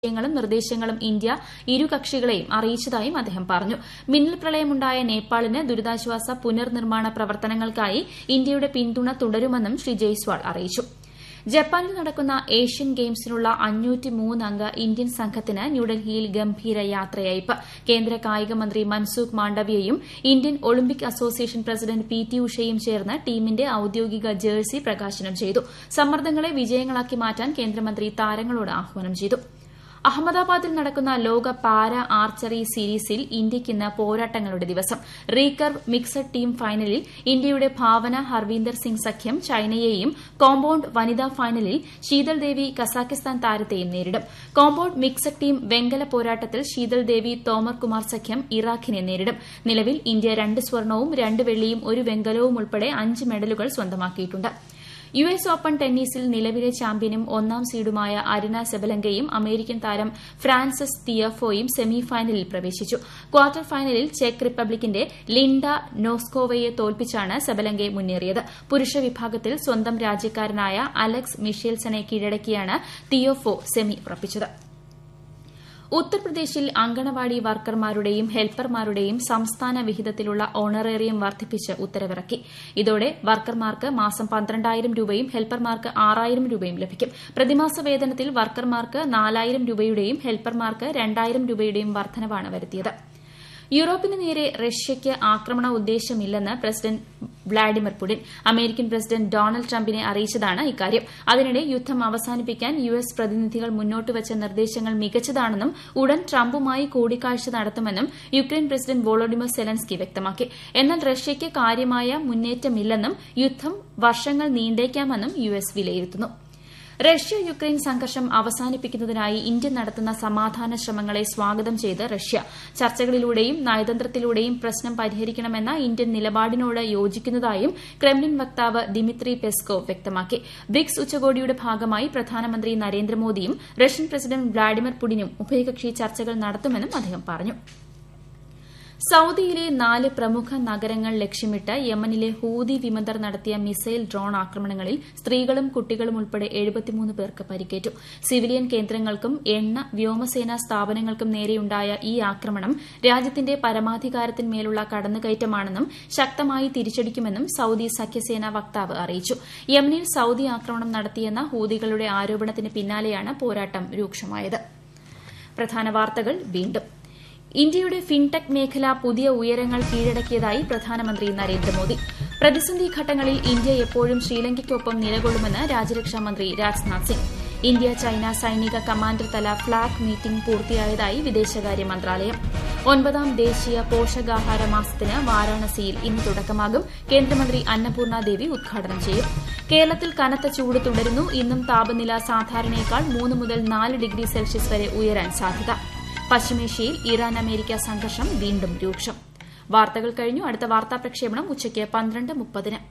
ങ്ങളും നിർദ്ദേശങ്ങളും ഇന്ത്യ ഇരു കക്ഷികളെയും അറിയിച്ചതായും അദ്ദേഹം പറഞ്ഞു മിന്നൽ പ്രളയമുണ്ടായ നേപ്പാളിന് ദുരിതാശ്വാസ പുനർനിർമ്മാണ പ്രവർത്തനങ്ങൾക്കായി ഇന്ത്യയുടെ പിന്തുണ തുടരുമെന്നും ശ്രീ ജയ്സ്വാൾ അറിയിച്ചു ജപ്പാനിൽ നടക്കുന്ന ഏഷ്യൻ ഗെയിംസിനുള്ള അംഗ ഇന്ത്യൻ സംഘത്തിന് ന്യൂഡൽഹിയിൽ ഗംഭീര യാത്രയയപ്പ് കേന്ദ്ര കായിക മന്ത്രി മൻസുഖ് മാണ്ഡവ്യയും Indian Olympic Association president P T ഉഷയും ചേർന്ന് ടീമിന്റെ ഔദ്യോഗിക ജേഴ്സി പ്രകാശനം ചെയ്തു സമ്മർദ്ദങ്ങളെ വിജയങ്ങളാക്കി മാറ്റാൻ കേന്ദ്രമന്ത്രി താരങ്ങളോട് ആഹ്വാനം ചെയ്തു അഹമ്മദാബാദിൽ നടക്കുന്ന ലോക പാര ആർച്ചറി സീരീസിൽ ഇന്ത്യയ്ക്ക് ഇന്ന് പോരാട്ടങ്ങളുടെ ദിവസം റീകർവ് മിക്സഡ് ടീം ഫൈനലിൽ ഇന്ത്യയുടെ ഭാവന ഹർവീന്ദർ സിംഗ് സഖ്യം ചൈനയെയും കോമ്പൌണ്ട് വനിതാ ഫൈനലിൽ ശീതൾ ദേവി കസാഖിസ്ഥാൻ താരത്തെയും നേരിടും കോമ്പൌണ്ട് മിക്സഡ് ടീം വെങ്കല പോരാട്ടത്തിൽ ശീതൾ ദേവി തോമർ കുമാർ സഖ്യം ഇറാഖിനെ നേരിടും നിലവിൽ ഇന്ത്യ രണ്ട് സ്വർണവും രണ്ട് വെള്ളിയും ഒരു വെങ്കലവും ഉൾപ്പെടെ അഞ്ച് മെഡലുകൾ സ്വന്തമാക്കിയിട്ടുണ്ട് യു എസ് ഓപ്പൺ ടെന്നീസിൽ നിലവിലെ ചാമ്പ്യനും ഒന്നാം സീഡുമായ അരിന സെബലങ്കയും അമേരിക്കൻ താരം ഫ്രാൻസസ് തിയഫോയും സെമിഫൈനലിൽ പ്രവേശിച്ചു ക്വാർട്ടർ ഫൈനലിൽ ചെക്ക് റിപ്പബ്ലിക്കിന്റെ ലിൻഡ നോസ്കോവയെ തോൽപ്പിച്ചാണ് സെബലങ്കെ മുന്നേറിയത് പുരുഷ വിഭാഗത്തിൽ സ്വന്തം രാജ്യക്കാരനായ അലക്സ് മിഷേൽസനെ കീഴടക്കിയാണ് തിയോഫോ സെമി ഉറപ്പിച്ചത് ഉത്തർപ്രദേശിൽ അങ്കണവാടി വർക്കർമാരുടെയും ഹെൽപ്പർമാരുടെയും സംസ്ഥാന വിഹിതത്തിലുള്ള ഓണറേറിയം വർദ്ധിപ്പിച്ച് ഉത്തരവിറക്കി ഇതോടെ വർക്കർമാർക്ക് മാസം പന്ത്രണ്ടായിരം രൂപയും ഹെൽപ്പർമാർക്ക് ആറായിരം രൂപയും ലഭിക്കും പ്രതിമാസ വേതനത്തിൽ വർക്കർമാർക്ക് നാലായിരം രൂപയുടെയും ഹെൽപ്പർമാർക്ക് രണ്ടായിരം രൂപയുടെയും വർധനവാണ് വരുത്തിയത് യൂറോപ്പിന് നേരെ റഷ്യയ്ക്ക് ആക്രമണ ഉദ്ദേശമില്ലെന്ന് president Vladimir Putin American president Donald ട്രംപിനെ അറിയിച്ചതാണ് ഇക്കാര്യം അതിനിടെ യുദ്ധം അവസാനിപ്പിക്കാൻ യു എസ് പ്രതിനിധികൾ മുന്നോട്ടുവച്ച നിർദ്ദേശങ്ങൾ മികച്ചതാണെന്നും ഉടൻ ട്രംപുമായി കൂടിക്കാഴ്ച നടത്തുമെന്നും യുക്രൈൻ പ്രസിഡന്റ് വോളോഡിമർ സെലൻസ്കി വ്യക്തമാക്കി എന്നാൽ റഷ്യയ്ക്ക് കാര്യമായ മുന്നേറ്റമില്ലെന്നും യുദ്ധം വർഷങ്ങൾ നീണ്ടേക്കാമെന്നും യു എസ് വിലയിരുത്തുന്നു റഷ്യ യുക്രൈൻ സംഘർഷം അവസാനിപ്പിക്കുന്നതിനായി ഇന്ത്യ നടത്തുന്ന സമാധാന ശ്രമങ്ങളെ സ്വാഗതം ചെയ്ത് റഷ്യ ചർച്ചകളിലൂടെയും നയതന്ത്രത്തിലൂടെയും പ്രശ്നം പരിഹരിക്കണമെന്ന ഇന്ത്യൻ നിലപാടിനോട് യോജിക്കുന്നതായും ക്രെംലിൻ വക്താവ് ദിമിത്രി പെസ്കോവ് വ്യക്തമാക്കി ബ്രിക്സ് ഉച്ചകോടിയുടെ ഭാഗമായി പ്രധാനമന്ത്രി നരേന്ദ്രമോദിയും റഷ്യൻ പ്രസിഡന്റ് വ്ളാഡിമിർ പുടിനും ഉഭയകക്ഷി ചർച്ചകൾ നടത്തുമെന്നും അദ്ദേഹം പറഞ്ഞു സൌദിയിലെ നാല് പ്രമുഖ നഗരങ്ങൾ ലക്ഷ്യമിട്ട് യമനിലെ ഹൂതി വിമതർ നടത്തിയ മിസൈൽ ഡ്രോൺ ആക്രമണങ്ങളിൽ സ്ത്രീകളും കുട്ടികളും ഉൾപ്പെടെ പേർക്ക് പരിക്കേറ്റു സിവിലിയൻ കേന്ദ്രങ്ങൾക്കും എണ്ണ വ്യോമസേനാ സ്ഥാപനങ്ങൾക്കും നേരെയുണ്ടായ ഈ ആക്രമണം രാജ്യത്തിന്റെ പരമാധികാരത്തിന്മേലുള്ള കടന്നുകയറ്റമാണെന്നും ശക്തമായി തിരിച്ചടിക്കുമെന്നും സൌദി സഖ്യസേനാ വക്താവ് അറിയിച്ചു യമനിൽ സൌദി ആക്രമണം നടത്തിയെന്ന ഹൂതികളുടെ ആരോപണത്തിന് പിന്നാലെയാണ് പോരാട്ടം രൂക്ഷമായത് പ്രധാന വാർത്തകൾ വീണ്ടും ഇന്ത്യയുടെ ഫിൻടെക് മേഖല പുതിയ ഉയരങ്ങൾ കീഴടക്കിയതായി പ്രധാനമന്ത്രി നരേന്ദ്രമോദി പ്രതിസന്ധി ഘട്ടങ്ങളിൽ ഇന്ത്യ എപ്പോഴും ശ്രീലങ്കയ്ക്കൊപ്പം നിലകൊള്ളുമെന്ന് രാജ്യരക്ഷാമന്ത്രി രാജ്നാഥ് സിംഗ് ഇന്ത്യ ചൈന സൈനിക കമാൻഡർ തല ഫ്ളാഗ് മീറ്റിംഗ് പൂർത്തിയായതായി വിദേശകാര്യ മന്ത്രാലയം ഒൻപതാം ദേശീയ പോഷകാഹാര മാസത്തിന് വാരാണസിയിൽ ഇന്ന് തുടക്കമാകും കേന്ദ്രമന്ത്രി അന്നപൂർണ ദേവി ഉദ്ഘാടനം ചെയ്യും കേരളത്തിൽ കനത്ത ചൂട് തുടരുന്നു ഇന്നും താപനില സാധാരണയേക്കാൾ മൂന്ന് മുതൽ നാല് ഡിഗ്രി സെൽഷ്യസ് വരെ ഉയരാൻ സാധ്യത പശ്ചിമേഷ്യയിൽ ഇറാൻ അമേരിക്ക സംഘർഷം വീണ്ടും രൂക്ഷം വാർത്തകൾ കഴിഞ്ഞു അടുത്ത വാർത്താ പ്രക്ഷേപണം ഉച്ചയ്ക്ക് പന്ത്രണ്ട് മുപ്പതിന്